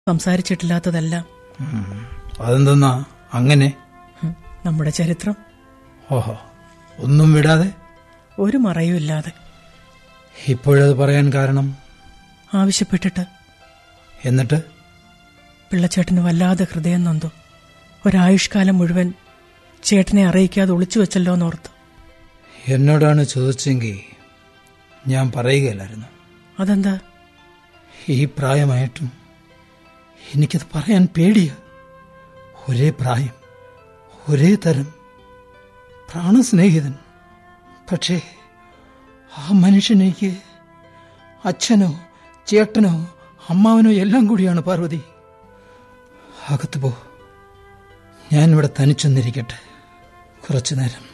സംസാരിച്ചിട്ടില്ലാത്തതെല്ലാം അതെന്തെന്നാ അങ്ങനെ ഹും, നമ്മുടെ ചരിത്രം ഓഹോ ഒന്നും വിടാതെ ഒരു മറയുമില്ലാതെ ഇപ്പോഴത് പറയാൻ കാരണം ആവശ്യപ്പെട്ടിട്ട് എന്നിട്ട് പിള്ളച്ചേട്ടന് വല്ലാതെ ഹൃദയം നൊന്തു ഒരായുഷ്കാലം മുഴുവൻ ചേട്ടനെ അറിയിക്കാതെ ഒളിച്ചു വെച്ചല്ലോ എന്നോർത്തു എന്നോടാണ് ചോദിച്ചെങ്കിൽ ഞാൻ പറയുകയില്ലായിരുന്നു അതെന്താ ഈ പ്രായമായിട്ടും എനിക്കത് പറയാൻ പേടിയ ഒരേ പ്രായം ഒരേ തരം പ്രാണസ്നേഹിതൻ പക്ഷേ ആ മനുഷ്യനെനിക്ക് അച്ഛനോ ചേട്ടനോ അമ്മാവനോ എല്ലാം കൂടിയാണ് പാർവതി അകത്ത് പോ ഞാനിവിടെ തനിച്ചൊന്നിരിക്കട്ടെ കുറച്ചു നേരം